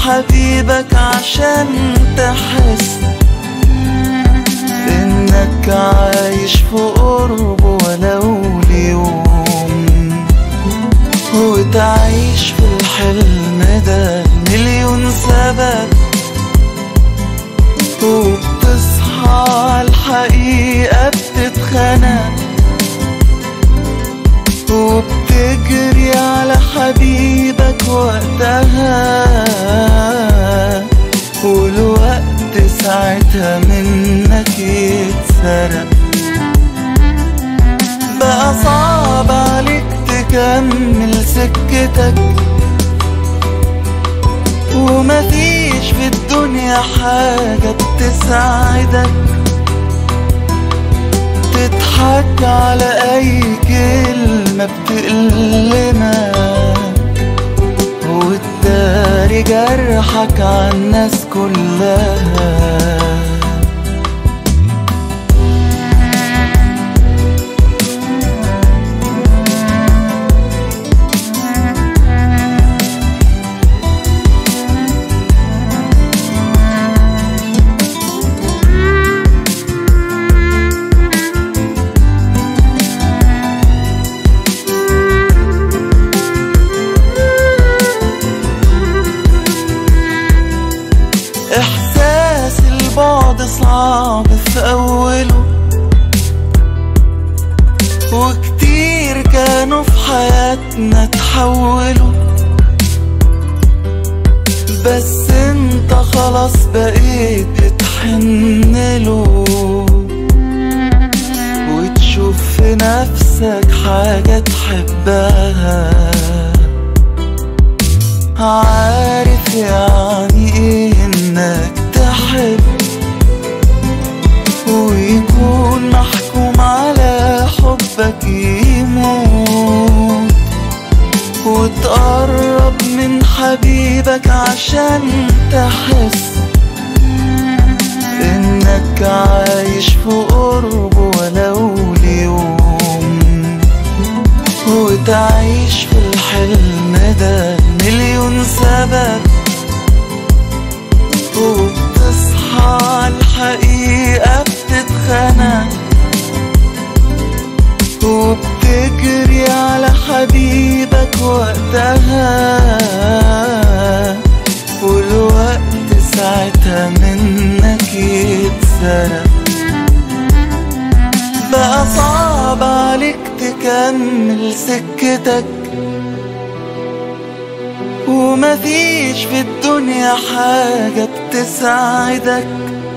لحبيبك عشان تحس انك عايش في قربه ولو ليوم وتعيش في الحلم ده مليون سبب وبتصحى الحقيقة بتتخنق وبتجري على حبيبك وقتها والوقت ساعتها منك يتسرق بقى صعب عليك تكمل سكتك ومفيش في الدنيا حاجة بتساعدك تضحك على أي كلمة بتألمك وتداري جرحك عالناس كلها إحساس البعد صعب في أوله وكتير كانوا في حياتنا تحولوا بس انت خلاص بقيت بتحنله وتشوف في نفسك حاجة تحبها عارف يعني ايه انك تحب ويكون محكوم على حبك يموت وتقرب من حبيبك عشان تحس انك عايش في قربه ولو ليوم وتعيش في الحلم ده مليون سبب وبتصحى الحقيقة بتتخنق وبتجري على حبيبك وقتها والوقت ساعتها منك يتسرق بقى صعب عليك تكمل سكتك ومفيش في الدنيا حاجة بتساعدك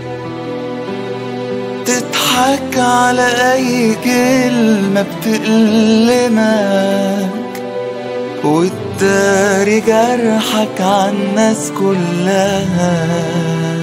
تضحك على أي كلمة بتألمك وتداري جرحك عالناس كلها